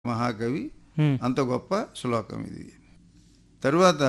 మహాకవి హ్మ్. అంత గొప్ప శ్లోకం ఇది తరువాత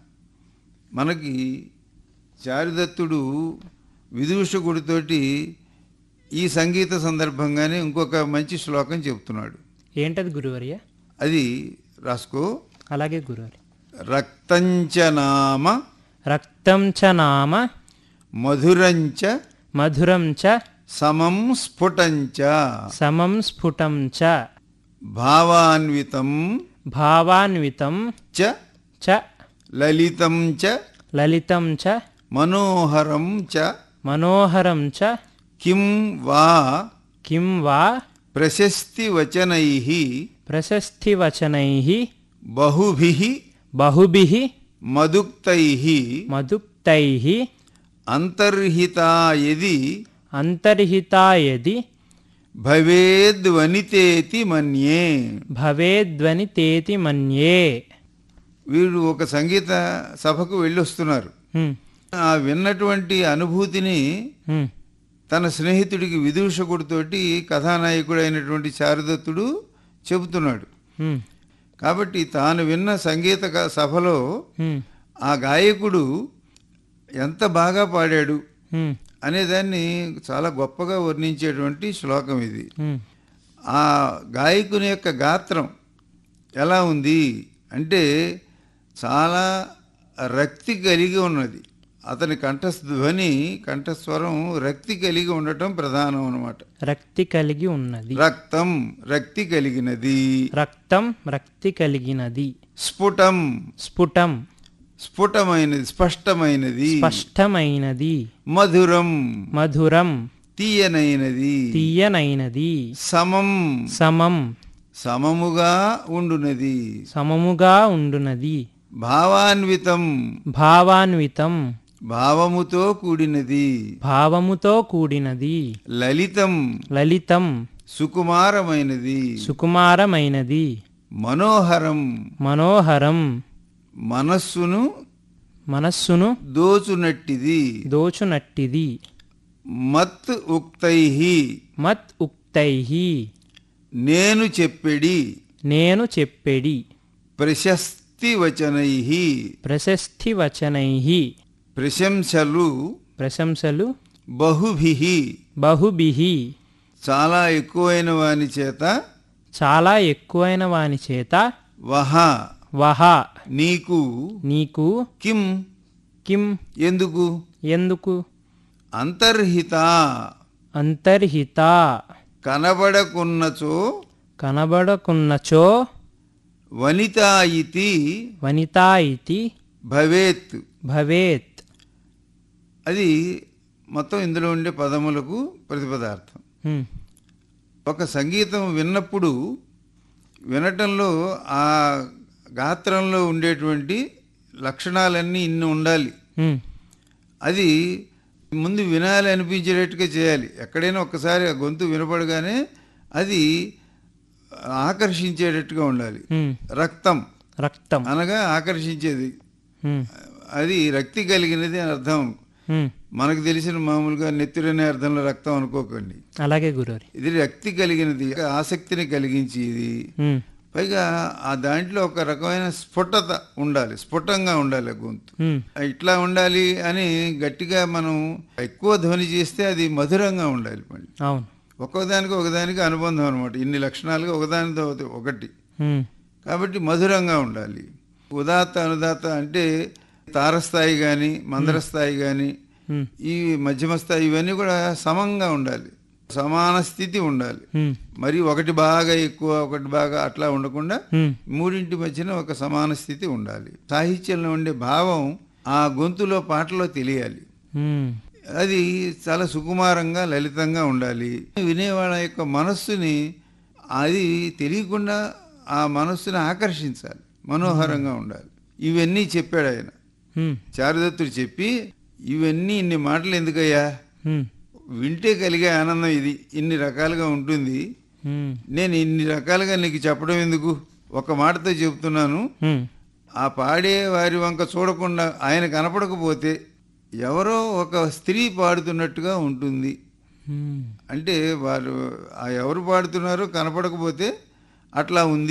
మనకి చారిదత్తుడు విదూషకుడితోటి ఈ సంగీత సందర్భంగానే ఇంకొక మంచి శ్లోకం చెప్తున్నాడు ఏంటది గురువర్య అది రాసుకో అలాగే గురువర్య రక్తంచ నామ రక్తం చ నామ మధురంచ మధురం చ సమం స్ఫుటంచ సమం స్ఫుటం చ భావాన్వితం భావాన్వితం చ చ లలితం చ లలితం చ మనోహరం చ మనోహరం చ కిం వా కిం వా ప్రశస్తి వచనై ప్రశస్తివచనై బహుభి బహుభిః మదుక్తై మదుక్తై అంతర్హితా యది అంతర్హితా యది భవేద్వనితేతి మన్యే భవేద్వని తేతి మన్యే వీరు ఒక సంగీత సభకు వెళ్ళొస్తున్నారు హ్మ్, ఆ విన్నటువంటి అనుభూతిని హ్మ్, తన స్నేహితుడికి విదూషకుడితోటి కథానాయకుడైనటువంటి శారదత్తుడు చెబుతున్నాడు హ్మ్, కాబట్టి తాను విన్న సంగీత క- సభలో హ్మ్, ఆ గాయకుడు ఎంత బాగా పాడాడు హ్మ్, అనేదాన్ని చాలా గొప్పగా వర్ణించేటువంటి శ్లోకం ఇది హ్మ్, ఆ గాయకుని యొక్క గాత్రం ఎలా ఉంది అంటే చాలా రక్తి కలిగి ఉన్నది అతని కంఠధ్వని కంఠస్వరం రక్తి కలిగి ఉండటం ప్రధానం అన్నమాట రక్తి కలిగి ఉన్నది రక్తం రక్తి కలిగినది రక్తం రక్తి కలిగినది స్ఫుటం స్ఫుటం స్ఫుటమైనది స్పష్టమైనది స్పష్టమైనది మధురం మధురం తీయనైనది తీయనైనది సమం సమం సమముగా ఉండునది సమముగా ఉండునది భావాన్వితం భావాన్వితం భావముతో కూడినది భావముతో కూడినది లలితం లలితం సుకుమారమైనది సుకుమారమైనది మనోహరం మనోహరం మనస్సును మనస్సును దోచునట్టిది దోచునట్టిది మత్ ఉక్తై మత్ ఉక్తై నేను చెప్పెడి నేను చెప్పెడి ప్రశస్తి వచనై ప్రశస్తి వచనై ప్రశంసలు ప్రశంసలు బహుభి బహుభిః చాలా ఎక్కువైన వాని చేత చాలా ఎక్కువైన వాని చేత వహ వహ నీకు నీకు కిం కిం ఎందుకు ఎందుకు అంతర్హిత అంతర్హిత కనబడకున్నచో కనబడకున్నచో వనిత ఇతి వనితా ఇతి భవేత్ భవేత్ అది మొత్తం ఇందులో ఉండే పదములకు ప్రతిపదార్థం హ్మ్, ఒక సంగీతం విన్నప్పుడు వినటంలో ఆ గాత్రంలో ఉండేటువంటి లక్షణాలన్నీ ఇన్ని ఉండాలి హ్మ్, అది ముందు వినాలి అనిపించేటట్టుగా చేయాలి ఎక్కడైనా ఒక్కసారి ఆ గొంతు వినపడగానే అది ఆకర్షించేటట్టుగా ఉండాలి హ్మ్. రక్తం రక్తం అనగా ఆకర్షించేది హ్మ్, అది రక్తి కలిగినది అని అర్థం హ్మ్. మనకు తెలిసిన మామూలుగా నెత్తురనే అర్థంలో రక్తం అనుకోకండి అలాగే గురువారి ఇది రక్తి కలిగినది ఆసక్తిని కలిగించి ఇది హ్మ్, పైగా ఆ దాంట్లో ఒక రకమైన స్ఫుటత ఉండాలి స్ఫుటంగా ఉండాలి ఆ గొంతు హ్మ్, ఇట్లా ఉండాలి అని గట్టిగా మనం ఎక్కువ ధ్వని చేస్తే అది మధురంగా ఉండాలి మళ్ళీ అవును ఒక్కోదానికి ఒకదానికి అనుబంధం అనమాట ఇన్ని లక్షణాలుగా ఒకదానితో ఒకటి హ్మ్, కాబట్టి మధురంగా ఉండాలి ఉదాత్త అనుదాత్త అంటే తారస్థాయి కానీ మందరస్థాయి కానీ హ్మ్, ఈ మధ్యమ స్థాయి ఇవన్నీ కూడా సమంగా ఉండాలి సమాన స్థితి ఉండాలి హ్మ్, మరి ఒకటి బాగా ఎక్కువ ఒకటి బాగా అట్లా ఉండకుండా హ్మ్, మూడింటి మధ్యన ఒక సమాన స్థితి ఉండాలి సాహిత్యంలో ఉండే భావం ఆ గొంతులో పాటలో తెలియాలి హ్మ్, అది చాలా సుకుమారంగా లలితంగా ఉండాలి వినేవాళ్ళ యొక్క మనస్సుని అది తెలియకుండా ఆ మనస్సుని ఆకర్షించాలి మనోహరంగా ఉండాలి ఇవన్నీ చెప్పాడు ఆయన హ్మ్, చారుదత్తుడు చెప్పి ఇవన్నీ ఇన్ని మాటలు ఎందుకయ్యా హ్మ్, వింటే కలిగే ఆనందం ఇది ఇన్ని రకాలుగా ఉంటుంది హ్మ్, నేను ఇన్ని రకాలుగా నీకు చెప్పడం ఎందుకు ఒక మాటతో చెబుతున్నాను హ్మ్. ఆ పాడే వారి వంక చూడకుండా ఆయన కనపడకపోతే ఎవరో ఒక స్త్రీ పాడుతున్నట్టుగా ఉంటుంది హ్మ్. అంటే వారు ఆ ఎవరు పాడుతున్నారో కనపడకపోతే అట్లా ఉంది